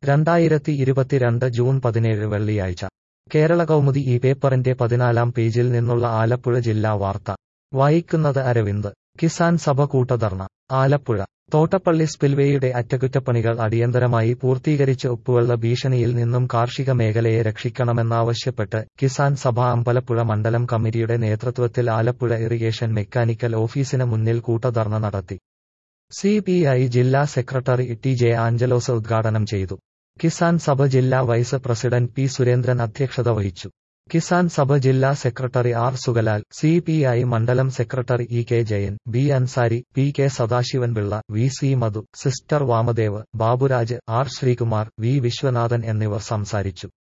രണ്ടായിരത്തി ഇരുപത്തിരണ്ട് ജൂൺ പതിനേഴ് വെള്ളിയാഴ്ച കേരള കൗമുദി ഈ പേപ്പറിന്റെ പതിനാലാം പേജിൽ നിന്നുള്ള ആലപ്പുഴ ജില്ലാ വാർത്ത വായിക്കുന്നത് അരവിന്ദ് കിസാൻ സഭ കൂട്ടധർണ ആലപ്പുഴ തോട്ടപ്പള്ളി സ്പിൽവേയുടെ അറ്റകുറ്റപ്പണികൾ അടിയന്തരമായി പൂർത്തീകരിച്ച് ഉപ്പുവെള്ള ഭീഷണിയിൽ നിന്നും കാർഷിക മേഖലയെ രക്ഷിക്കണമെന്നാവശ്യപ്പെട്ട് കിസാൻ സഭ അമ്പലപ്പുഴ മണ്ഡലം കമ്മിറ്റിയുടെ നേതൃത്വത്തിൽ ആലപ്പുഴ ഇറിഗേഷൻ മെക്കാനിക്കൽ ഓഫീസിന് മുന്നിൽ കൂട്ടധർണ നടത്തി സി പി ഐ ജില്ലാ സെക്രട്ടറി ടി ജെ ആഞ്ചലോസ് ഉദ്ഘാടനം ചെയ്തു കിസാൻ സഭ ജില്ലാ വൈസ് പ്രസിഡന്റ് പി സുരേന്ദ്രൻ അധ്യക്ഷത വഹിച്ചു കിസാൻ സഭ ജില്ലാ secretary R Sugalal C P I മണ്ഡലം secretary E K Jayan B Ansari P K Sadasivan Pillai V C Madhu sister Vamadev Baburaj R Sreekumar V Viswanathan എന്നിവർ സംസാരിച്ചു